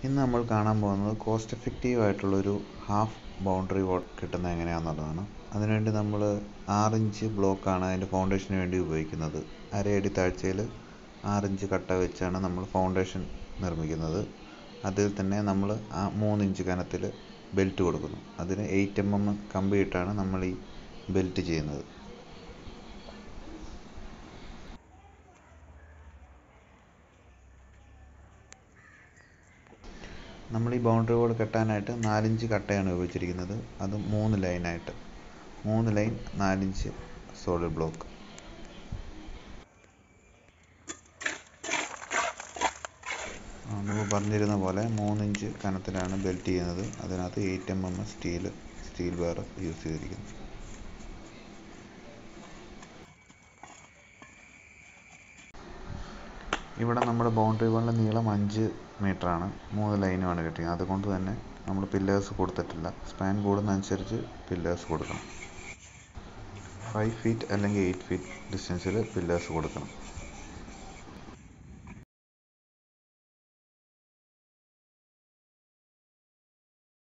ഇന്ന് നമ്മൾ കാണാൻ പോകുന്നത് കോസ്റ്റ് എഫക്റ്റീവ് ആയിട്ടുള്ളൊരു ഹാഫ് ബൗണ്ടറി വാൾ കിട്ടുന്നത് എങ്ങനെയാണെന്നുള്ളതാണ് അതിനുവേണ്ടി നമ്മൾ ആറിഞ്ച് ബ്ലോക്കാണ് അതിൻ്റെ ഫൗണ്ടേഷന് വേണ്ടി ഉപയോഗിക്കുന്നത് അരയടി താഴ്ചയിൽ ആറിഞ്ച് കട്ട വെച്ചാണ് നമ്മൾ ഫൗണ്ടേഷൻ നിർമ്മിക്കുന്നത് അതിൽ തന്നെ നമ്മൾ ആ മൂന്നിഞ്ച് കനത്തിൽ ബെൽറ്റ് കൊടുക്കുന്നു അതിന് എയ്റ്റ് എം എം കമ്പിയിട്ടാണ് നമ്മൾ ഈ ബെൽറ്റ് ചെയ്യുന്നത് നമ്മൾ ഈ ബൗണ്ടറി വാൾ കെട്ടാനായിട്ട് നാലിഞ്ച് കട്ടയാണ് ഉപയോഗിച്ചിരിക്കുന്നത് അത് മൂന്ന് ലൈനായിട്ട് മൂന്ന് ലൈൻ നാലിഞ്ച് സോളിഡ് ബ്ലോക്ക് നമ്മൾ പറഞ്ഞിരുന്ന പോലെ മൂന്നിഞ്ച് കനത്തിലാണ് ബെൽറ്റ് ചെയ്യുന്നത് അതിനകത്ത് eight M M steel steel wire use ചെയ്തിരിക്കുന്നു ഇവിടെ നമ്മുടെ ബൗണ്ടറി വാളിൻ്റെ നീളം അഞ്ച് മീറ്ററാണ് മൂന്ന് ലൈനുമാണ് കിട്ടിയത് അതുകൊണ്ട് തന്നെ നമ്മൾ പില്ലേഴ്സ് കൊടുത്തിട്ടില്ല സ്പാൻ കൂടുന്നതനുസരിച്ച് പില്ലേഴ്സ് കൊടുക്കണം ഫൈവ് ഫീറ്റ് അല്ലെങ്കിൽ എയ്റ്റ് ഫീറ്റ് ഡിസ്റ്റൻസിൽ പില്ലേഴ്സ് കൊടുക്കണം